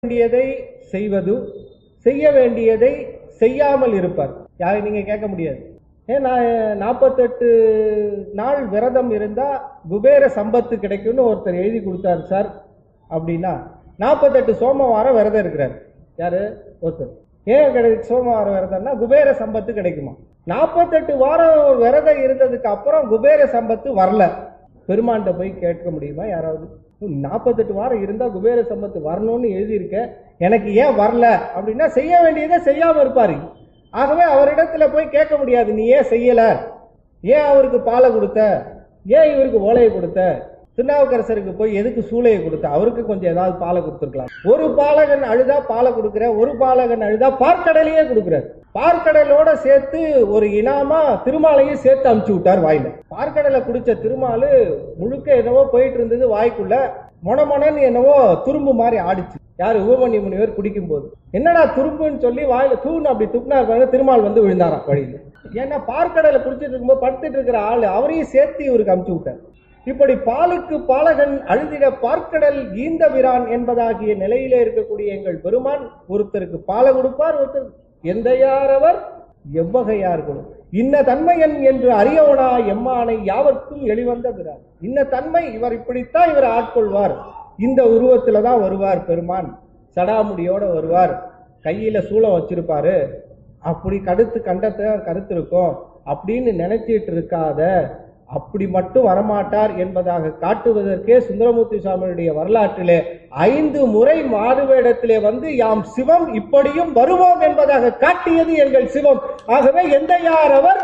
வேண்டியதை செய்வது செய்ய வேண்டியதை செய்யாமல் இருப்பார் யாரை நீங்க கேட்க முடியாது ஏன் நான் நாற்பத்தெட்டு நாள் விரதம் இருந்தா குபேர சம்பத்து கிடைக்கும்னு ஒருத்தர் எழுதி கொடுத்தாரு சார் அப்படின்னா நாற்பத்தெட்டு சோமவாரம் விரதம் இருக்கிறார் யாரு ஒருத்தர் ஏன் கிடை சோமவாரம் விரதம்னா குபேர சம்பத்து கிடைக்குமா நாற்பத்தெட்டு வாரம் விரதம் இருந்ததுக்கு அப்புறம் குபேர சம்பத்து வரல பெருமான்கிட்ட போய் கேட்க முடியுமா யாராவது நாற்பத்தெட்டு வாரம் இருந்தா குபேர சம்பத்து வரணும்னு எழுதியிருக்க எனக்கு ஏன் வரல அப்படின்னா செய்ய வேண்டியதை செய்யாம இருப்பாரு ஆகவே அவரிடத்துல போய் கேட்க முடியாது நீ ஏன் செய்யல ஏன் அவருக்கு பாலை கொடுத்த ஏன் இவருக்கு ஓலையை கொடுத்த திருநாவுக்கரசருக்கு போய் எதுக்கு சூளையை கொடுத்த அவருக்கு கொஞ்சம் ஏதாவது பாலை கொடுத்துருக்கலாம் ஒரு பாலகன் அழுதா பாலை கொடுக்குற ஒரு பாலகன் அழுதா பார்க்கடலையே கொடுக்குறாரு பார்க்கடலோட சேர்த்து ஒரு இனாமா திருமாலையும் சேர்த்து அமுச்சு விட்டார் வாயில பார்க்கடலை குடிச்ச திருமாலு முழுக்க என்னவோ போயிட்டு இருந்தது வாய்க்குள்ள மொனமொனன்னு என்னவோ துரும்பு மாதிரி ஆடிச்சு யாரு உபமணி முனிவர் குடிக்கும் போது என்னடா துரும்புன்னு சொல்லி வாயில தூண் அப்படி துப்புனார் பாருங்க திருமால் வந்து விழுந்தாராம் வழியில ஏன்னா பார்க்கடலை குடிச்சிட்டு இருக்கும்போது படுத்துட்டு இருக்கிற ஆளு அவரையும் சேர்த்து இவருக்கு அமுச்சு விட்டார் இப்படி பாலுக்கு பாலகன் அழுதிட பார்க்கடல் ஈந்த விரான் என்பதாகிய நிலையிலே இருக்கக்கூடிய எங்கள் பெருமான் ஒருத்தருக்கு பாலை கொடுப்பார் ஒருத்தர் எந்த யாரவர் எவ்வகையார்களும் இன்ன தன்மையன் என்று அறியவனா எம்மானை யாவர்க்கும் எளிவந்த பிறார் இன்ன தன்மை இவர் இப்படித்தான் இவர் ஆட்கொள்வார் இந்த உருவத்துல தான் வருவார் பெருமான் சடாமுடியோட வருவார் கையில சூளம் வச்சிருப்பாரு அப்படி கடுத்து கண்டத்தை கருத்து இருக்கும் அப்படின்னு நினைச்சிட்டு இருக்காத அப்படி மட்டும் வரமாட்டார் என்பதாக காட்டுவதற்கே சுந்தரமூர்த்தி சுவாமியுடைய வரலாற்றிலே ஐந்து முறை மாறுவேடத்திலே வந்து யாம் சிவம் இப்படியும் வருவோம் என்பதாக காட்டியது எங்கள் சிவம் ஆகவே எந்த யார் அவர்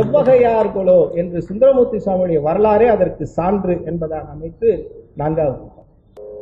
எவ்வகையார்களோ என்று சுந்தரமூர்த்தி சுவாமியுடைய வரலாறே அதற்கு சான்று என்பதாக அமைத்து நான்காவது